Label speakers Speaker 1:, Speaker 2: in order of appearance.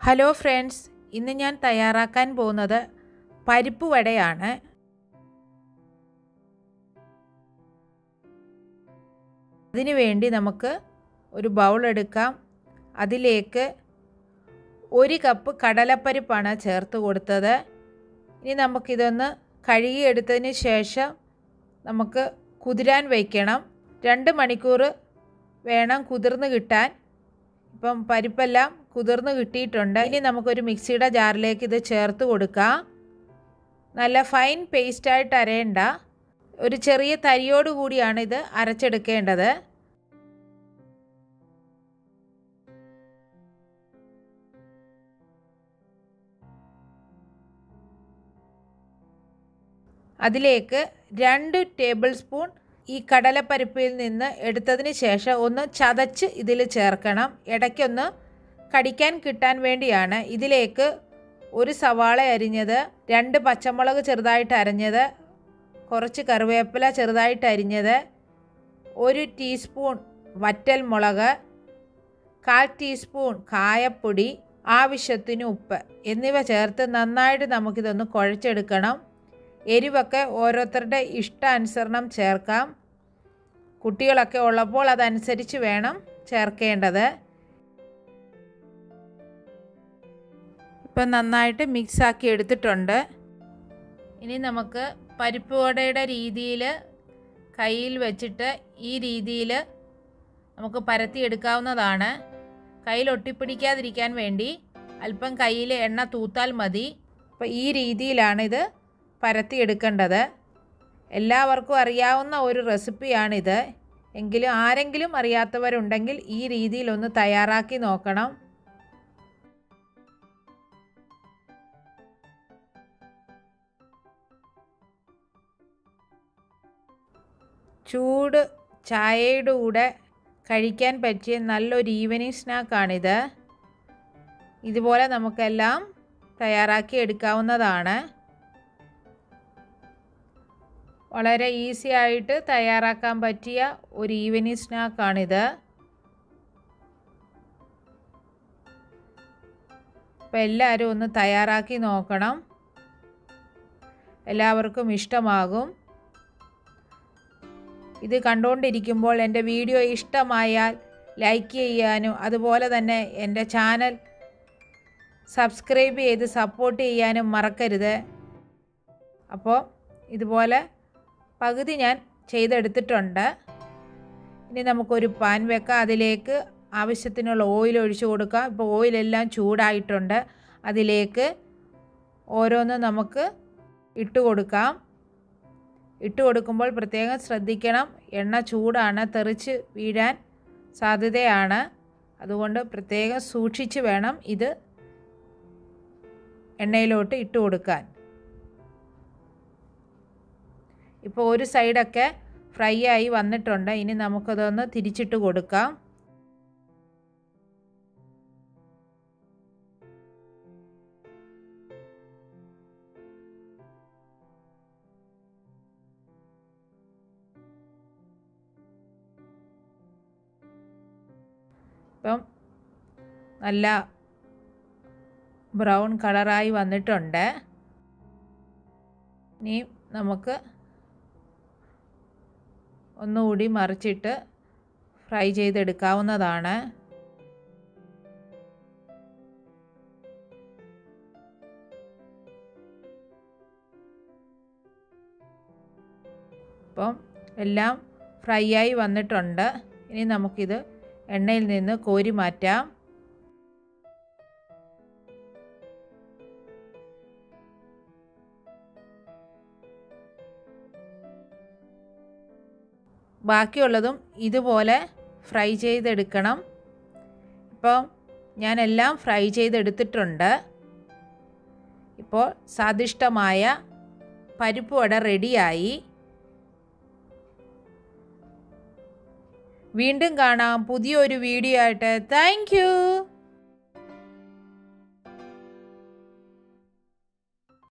Speaker 1: hello friends ഇന്ന് ഞാൻ തയ്യാറാക്കാൻ പോകുന്നത് പരിപ്പ് വടയാണ് അതിനു വേണ്ടി നമുക്ക് ഒരു ബൗൾ എടുക്കാം അതിലേക്ക് ഒരു കപ്പ് കടലപ്പരിപ്പാണ് ചേർത്ത് കൊടുത്തത് ഇനി നമുക്കിതൊന്ന് കഴുകിയെടുത്തതിന് ശേഷം നമുക്ക് കുതിരാൻ വയ്ക്കണം രണ്ട് മണിക്കൂർ വേണം കുതിർന്ന് കിട്ടാൻ ഇപ്പം പരിപ്പെല്ലാം കുതിർന്ന് കിട്ടിയിട്ടുണ്ട് ഇനി നമുക്കൊരു മിക്സിയുടെ ജാറിലേക്ക് ഇത് ചേർത്ത് കൊടുക്കാം നല്ല ഫൈൻ പേസ്റ്റായിട്ട് അരയണ്ട ഒരു ചെറിയ തരിയോട് കൂടിയാണ് ഇത് അരച്ചെടുക്കേണ്ടത് അതിലേക്ക് രണ്ട് ടേബിൾ സ്പൂൺ ഈ കടലപ്പരിപ്പിൽ നിന്ന് എടുത്തതിന് ശേഷം ഒന്ന് ചതച്ച് ഇതിൽ ചേർക്കണം ഇടയ്ക്കൊന്ന് കടിക്കാൻ കിട്ടാൻ വേണ്ടിയാണ് ഇതിലേക്ക് ഒരു സവാള അരിഞ്ഞത് രണ്ട് പച്ചമുളക് ചെറുതായിട്ട് അരിഞ്ഞത് കുറച്ച് കറിവേപ്പില ചെറുതായിട്ട് അരിഞ്ഞത് ഒരു ടീസ്പൂൺ വറ്റൽ മുളക് കാൽ ടീസ്പൂൺ കായപ്പൊടി ആവശ്യത്തിന് ഉപ്പ് എന്നിവ ചേർത്ത് നന്നായിട്ട് നമുക്കിതൊന്ന് കുഴച്ചെടുക്കണം എരിവൊക്കെ ഓരോരുത്തരുടെ ഇഷ്ടാനുസരണം ചേർക്കാം കുട്ടികളൊക്കെ ഉള്ളപ്പോൾ അതനുസരിച്ച് വേണം ചേർക്കേണ്ടത് ഇപ്പം നന്നായിട്ട് മിക്സാക്കി എടുത്തിട്ടുണ്ട് ഇനി നമുക്ക് പരിപ്പ് വടയുടെ രീതിയിൽ കയ്യിൽ വെച്ചിട്ട് ഈ രീതിയിൽ നമുക്ക് പരത്തിയെടുക്കാവുന്നതാണ് കയ്യിൽ ഒട്ടിപ്പിടിക്കാതിരിക്കാൻ വേണ്ടി അല്പം കയ്യിൽ എണ്ണ തൂത്താൽ മതി അപ്പോൾ ഈ രീതിയിലാണിത് പരത്തിയെടുക്കേണ്ടത് എല്ലാവർക്കും അറിയാവുന്ന ഒരു റെസിപ്പിയാണിത് എങ്കിലും ആരെങ്കിലും അറിയാത്തവരുണ്ടെങ്കിൽ ഈ രീതിയിലൊന്ന് തയ്യാറാക്കി നോക്കണം ചൂട് ചായയുടെ കൂടെ കഴിക്കാൻ പറ്റിയ നല്ലൊരു ഈവനിങ് സ്നാക്കാണിത് ഇതുപോലെ നമുക്കെല്ലാം തയ്യാറാക്കി എടുക്കാവുന്നതാണ് വളരെ ഈസി ആയിട്ട് തയ്യാറാക്കാൻ പറ്റിയ ഒരു ഈവനിങ് സ്നാക്കാണിത് അപ്പോൾ എല്ലാവരും ഒന്ന് തയ്യാറാക്കി നോക്കണം എല്ലാവർക്കും ഇഷ്ടമാകും ഇത് കണ്ടുകൊണ്ടിരിക്കുമ്പോൾ എൻ്റെ വീഡിയോ ഇഷ്ടമായാൽ ലൈക്ക് ചെയ്യാനും അതുപോലെ തന്നെ എൻ്റെ ചാനൽ സബ്സ്ക്രൈബ് ചെയ്ത് സപ്പോർട്ട് ചെയ്യാനും മറക്കരുത് അപ്പോൾ ഇതുപോലെ പകുതി ഞാൻ ചെയ്തെടുത്തിട്ടുണ്ട് ഇനി നമുക്കൊരു പാൻ വെക്കാം അതിലേക്ക് ആവശ്യത്തിനുള്ള ഓയിൽ ഒഴിച്ചു കൊടുക്കാം ഇപ്പോൾ ഓയിലെല്ലാം ചൂടായിട്ടുണ്ട് അതിലേക്ക് ഓരോന്ന് നമുക്ക് ഇട്ട് കൊടുക്കാം ഇട്ട് കൊടുക്കുമ്പോൾ പ്രത്യേകം ശ്രദ്ധിക്കണം എണ്ണ ചൂടാണ് തെറിച്ച് വീഴാൻ സാധ്യതയാണ് അതുകൊണ്ട് പ്രത്യേകം സൂക്ഷിച്ച് വേണം ഇത് എണ്ണയിലോട്ട് ഇട്ട് കൊടുക്കാൻ ഇപ്പോൾ ഒരു സൈഡൊക്കെ ഫ്രൈ ആയി വന്നിട്ടുണ്ട് ഇനി നമുക്കതൊന്ന് തിരിച്ചിട്ട് കൊടുക്കാം ഇപ്പം നല്ല ബ്രൗൺ കളറായി വന്നിട്ടുണ്ട് ഇനി നമുക്ക് ഒന്നുകൂടി മറിച്ചിട്ട് ഫ്രൈ ചെയ്തെടുക്കാവുന്നതാണ് അപ്പം എല്ലാം ഫ്രൈ ആയി വന്നിട്ടുണ്ട് ഇനി നമുക്കിത് എണ്ണയിൽ നിന്ന് കോരി മാറ്റാം ബാക്കിയുള്ളതും ഇതുപോലെ ഫ്രൈ ചെയ്തെടുക്കണം ഇപ്പോൾ ഞാനെല്ലാം ഫ്രൈ ചെയ്തെടുത്തിട്ടുണ്ട് ഇപ്പോൾ സ്വാദിഷ്ടമായ പരിപ്പ് വട റെഡിയായി വീണ്ടും കാണാം പുതിയൊരു വീഡിയോ ആയിട്ട് താങ്ക്